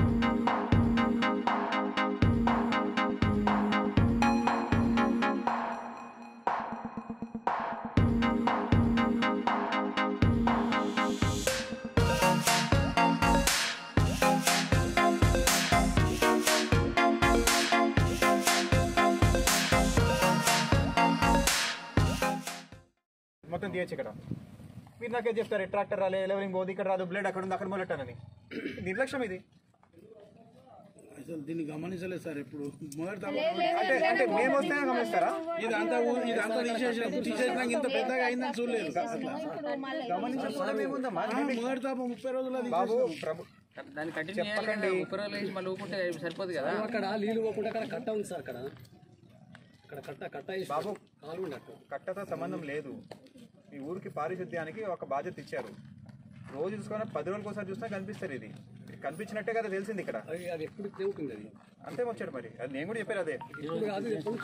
మొత్తం తీయచ్చు ఇక్కడ మీరు నాకే చెప్తారు ట్రాక్టర్ రాలే లెవెలింగ్ పోదు ఇక్కడ రాదు బ్లేడ్ అక్కడ ఉంది అక్కడ మొదలెట్టానని నిర్లక్ష్యం ఇది అసలు దీన్ని గమనించలేదు సార్ ఇప్పుడు మొదటి అంటే అంటే మేము వస్తే గమనిస్తారా ఇదంతా ఊ- ఇదంతా తీసేసిన తీసేసినాక ఇంత పెద్దగా అయిందని చూడలేదు అట్లా గమనించకపోవడం ఏముందమ్మా ఆ, మొదటి తాప ముప్పై రోజులు అది బాబు ప్రభు దాన్ని కంటిన్యూ చేయాలి కదా ముప్పై రోజులు వేసి మళ్ళీ ఊపుకుంటే సరిపోదు కదా అక్కడ నీళ్ళు పోకుండా అక్కడ కట్ట ఉంది సార్ అక్కడ అక్కడ కట్ట కట్ట వేసి బాబు కాలు ఉండే అక్కడ కట్టతో సంబంధం లేదు ఈ ఊరికి పారిశుద్ధ్యానికి ఒక బాధ్యత ఇచ్చారు రోజు చూసుకున్న పది రోజులకు ఒకసారి చూసినా కనిపిస్తారు ఇది ఇది కనిపించినట్టే కదా తెలిసింది ఇక్కడ అది అది ఎప్పుడు తిరుగుతుంది అది అంతే వచ్చాడు మరి అది నేను కూడా చెప్పారు అదే ఇప్పుడు కాదు ఎప్పుడు